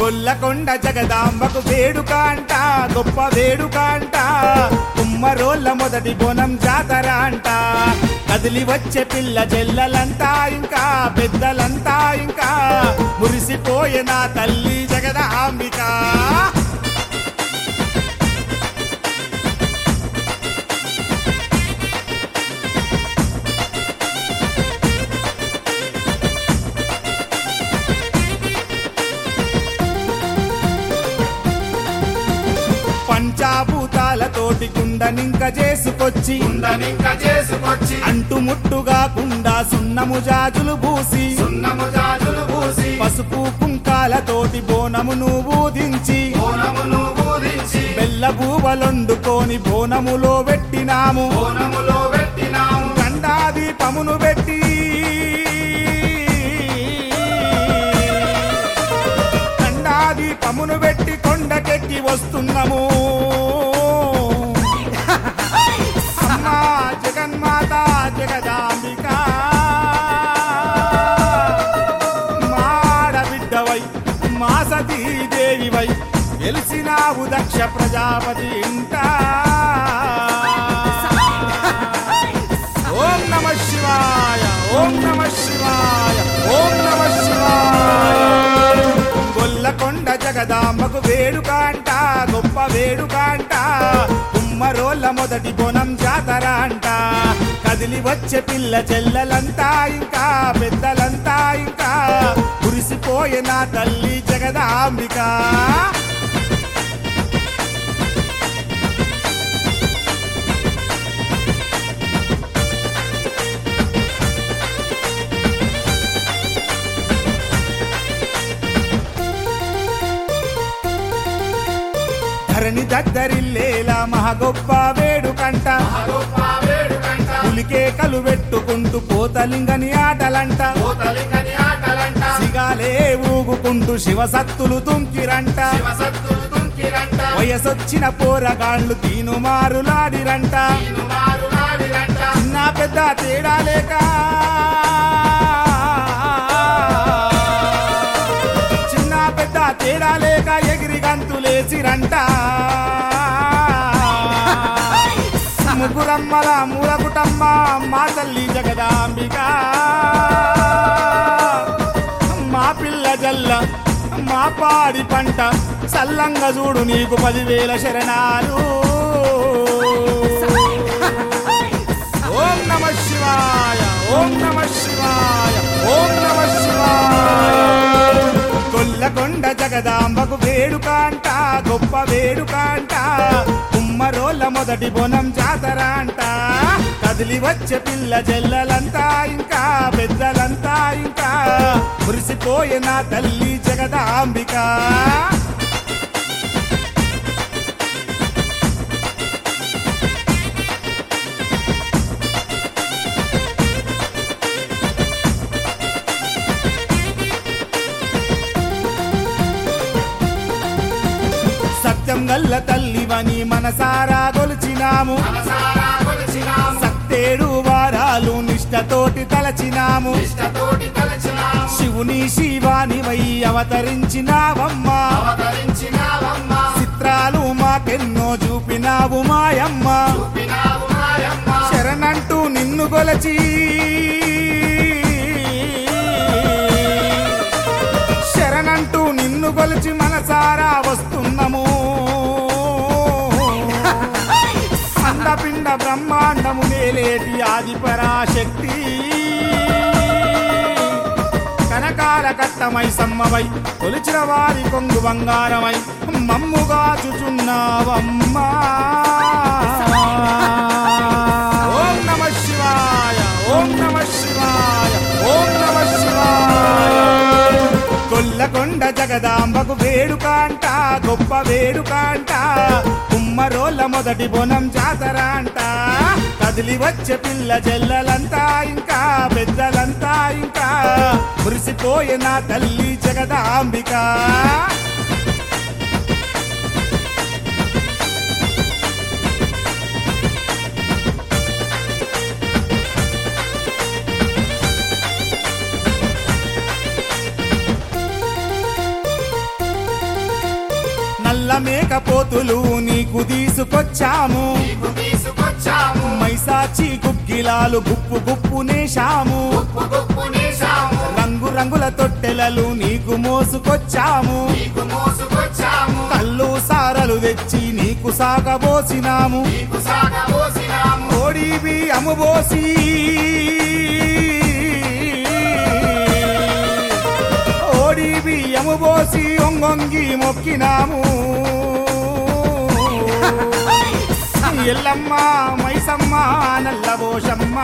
గొల్లకొండ జగదాంబకు వేడుక అంట గొప్ప వేడుక అంట కుమ్మరోళ్ళ మొదటి బోనం జాతర అంట కదిలి వచ్చే పిల్ల జల్లలంతా ఇంకా పెద్దలంతా ఇంకా మురిసిపోయే నా తల్లి జగదాంబిక పంచాభూతాలతోటి కుండనింక చేసుకొచ్చి కుండనింక చేసుకొచ్చి అంటుముట్టుగా కుండా సున్నము జాజులు పూసి సున్నము జాజులు పూసి పసుపు కుంకాలతోటి బోనమును ఊదించి బోనమును ఊదించి బెల్ల బూవలొండుకొని బోనములో పెట్టినాము బోనములో పెట్టినాము గండా దీపమును పెట్టి గండా దీపమును పెట్టి కొండకెక్కి వస్తున్నాము అమ్మా జగన్మాత జగదాంబిక మాడబిడ్డవై మా సతీదేవివై గెలిచినావు దక్ష ప్రజాపతి ఇంట ఓం నమ శివాయ ఓం నమ శివాయ ఓం నమ శివాయ గొల్లకొండ జగదాంబకు వేడుక అంట గొప్ప వేడుక అంట కుమ్మరోళ్ళ మొదటి బోనం జాతర అంట కదిలి వచ్చే పిల్ల చెల్లలంతా ఇంకా పెద్దలంతా ఇంకా కురిసిపోయే నా తల్లి జగదాంబిక ధరణి దగ్గరిల్లేలా మహా గొప్ప వేడుకంట గొప్ప వేడుకంట పులికేకలు పెట్టుకుంటూ పోతలింగని ఆటలంట పోతలింగని ఆటలంట సిగాలే ఊగుకుంటూ శివసత్తులు తుంకిరంట శివసత్తులు తుంకిరంట వయసొచ్చిన పోరగాళ్ళు తీనుమారులాడిరంట మారు నాడిరంట చిన్న పెద్ద తేడా లేక చిన్న పెద్ద తేడా లేక ఎగిరి గంతులేసిరంట ముగ్గురమ్మల మూలకుటమ్మ మా తల్లి జగదాంబిక మా పిల్ల జల్ల మా పాడి పంట సల్లంగా చూడు నీకు పదివేల శరణాలు ఓం నమ శివాయ ఓం నమ శివాయ ఓం నమ శివాయ కొల్లకొండ జగదాంబకు వేడుక అంట గొప్ప వేడుక అంట కుమ్మరోళ్ళ మొదటి బోనం జాతర అంట కదిలి వచ్చే పిల్ల జల్లలంతా ఇంకా పెద్దలంతా ఇంకా మురిసిపోయే నా తల్లి జగదాంబిక సత్యం గల్ల తల్లివని మనసారా గొలిచినాము మనసారా కొలిచినాము సత్తేడు వారాలు నిష్టతోటి తలచినాము ఇష్టతోటి తలచినాము శివుని శివాని వై అవతరించినావమ్మా అవతరించినావమ్మ చిత్రాలు మాకెన్నో చూపినావు మాయమ్మ చూపినావు మాయమ్మ శరణంటూ నిన్ను గొలచి శరణంటూ నిన్ను గొలిచి మనసారా వస్తున్నాము అండపిండ బ్రహ్మాండము నేలేటి ఆది పరాశక్తి కనకాల కట్టమై సమ్మవై కొలిచిన వారి కొంగు బంగారమై మమ్ముగా చుచున్నావమ్మా ఓం నమ శివాయ ఓం నమ శివాయ ఓం నమ శివాయ కొల్లకొండ జగదాంబకు వేడుక అంట గొప్ప వేడుక అంట కుమ్మరోళ్ళ మొదటి బోనం జాతర అంట కదిలి వచ్చే పిల్ల జల్లలంతా ఇంకా పెద్దలంతా ఇంకా మురిసిపోయే నా తల్లి జగదాంబిక మేకపోతులు నీకు తీసుకొచ్చాము నీకు తీసుకొచ్చాము మైసాచి గుగ్గిలాలు గుప్పు గుప్పు నేశాము గుప్పు గుప్పు నేశాము రంగు రంగుల తొట్టెలలు నీకు మోసుకొచ్చాము నీకు మోసుకొచ్చాము కళ్ళు సారలు తెచ్చి నీకు సాగబోసినాము నీకు సాగబోసినాము కోడి బియ్యము పోసి ఓడి బియ్యము పోసి ఒంగొంగి మొక్కినాము ఎల్లమ్మ మైసమ్మ నల్లబోషమ్మ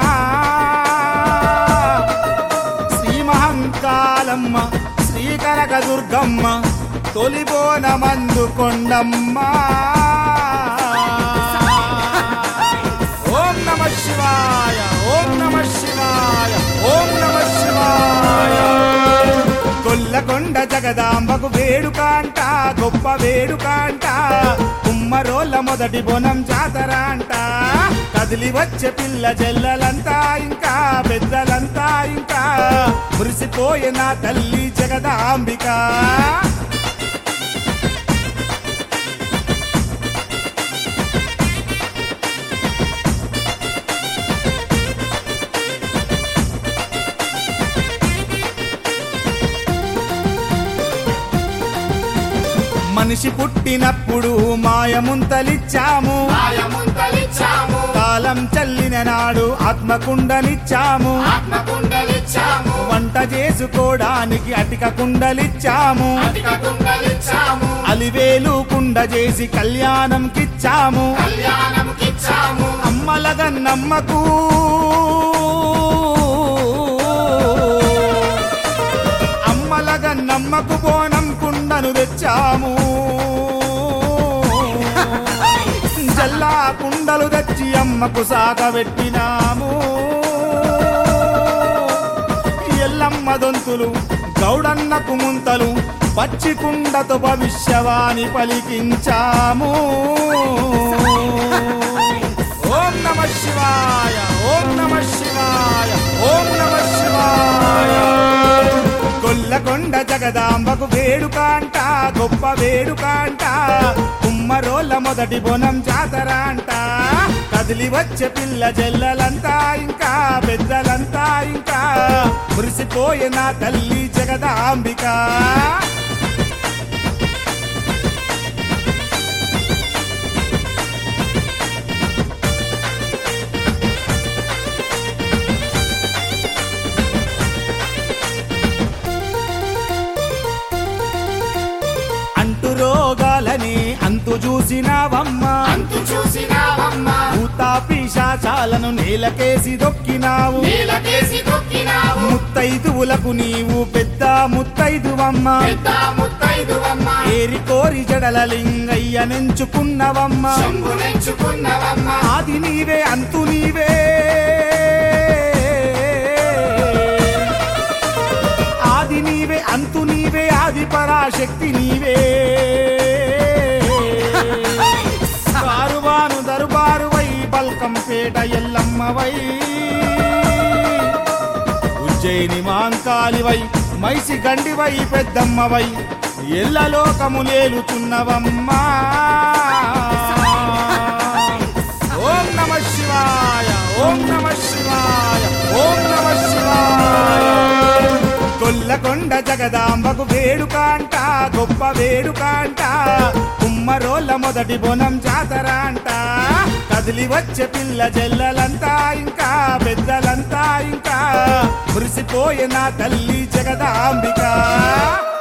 శ్రీ మహంకాలమ్మ శ్రీకరక దుర్గమ్మ తొలిబోన మందు కొండమ్మ ఓం నమ శివాయ ఓం నమ శివాయ ఓం నమ శివాయ కొల్లకొండ జగదాంబకు వేడుకాంట గొప్ప వేడుకాంట కుమ్మరోళ్ళ మొదటి బొనం జాతర అంట కదిలి వచ్చే పిల్ల చెల్లెలంతా ఇంకా పెద్దలంతా ఇంకా మురిసిపోయే నా తల్లి జగదాంబిక మనిషి పుట్టినప్పుడు మాయముంతలిచ్చాము మాయముంతలిచ్చాము కాలం చల్లిన నాడు ఆత్మకుండనిచ్చాము ఆత్మకుండలిచ్చాము వంట చేసుకోవడానికి అటిక కుండలిచ్చాము అధిక కుండలిచ్చాము అలివేలు కుండ చేసి కళ్యాణంకిచ్చాము కళ్యాణముకిచ్చాము అమ్మలగన్నమ్మకు అమ్మలగన్నమ్మకు బోనం కుండను తెచ్చాము జల్లా కుండలు తెచ్చి అమ్మకు సాగబెట్టినాము ఎల్లమ్మ దొంతులు గౌడన్నకు ముంతలు పచ్చి కుండతో భవిష్యవాణి పలికించాము ఓం నమ శివాయ ఓం నమ శివాయ ఓం నమ శివాయ కొల్లకొండ జగదాంబకు వేడుకాంట గొప్ప వేడుకాంట కుమ్మరోళ్ళ మొదటి బొనం జాతర అంట కదిలి వచ్చే పిల్ల జల్లలంతా ఇంకా పెద్దలంతా ఇంకా మురిసిపోయే నా తల్లి జగదాంబిక అంటు రోగాలని అంతు చూసినావమ్మ అంతు చూసినావమ్మా భూతా పిశాచాలను నేలకేసి దొక్కినావు నీలకేసి దొక్కినావు ముత్తైదువులకు నీవు పెద్ద ముత్తైదువమ్మ పెద్ద ముత్తైదువమ్మా ఏరి కోరి జడల లింగయ్య నెంచుకున్నవమ్మ శంభు నెంచుకున్నవమ్మా ఆది నీవే అంతు నీవే ఆది నీవే అంతు నీవే ఆది పరాశక్తి నీవే కారువాను దరుబారువై బల్కంపేట ఎల్లమ్మవై ఉజ్జయిని మాంకాలివై మైసి గండివై పెద్దమ్మవై ఎల్లలోకములేలుచున్నవమ్మా ఓం నమ శివాయ ఓం నమ శివాయ ఓం నమ శివాయ కొల్లకొండ జగదాంబకు వేడుకాంట గొప్ప వేడుకాంట కుమ్మరోళ్ళ మొదటి బొనం జాతర అంట కదిలి వచ్చే పిల్ల జల్లలంతా ఇంకా పెద్దలంతా ఇంకా మురిసిపోయే నా తల్లి జగదాంబిక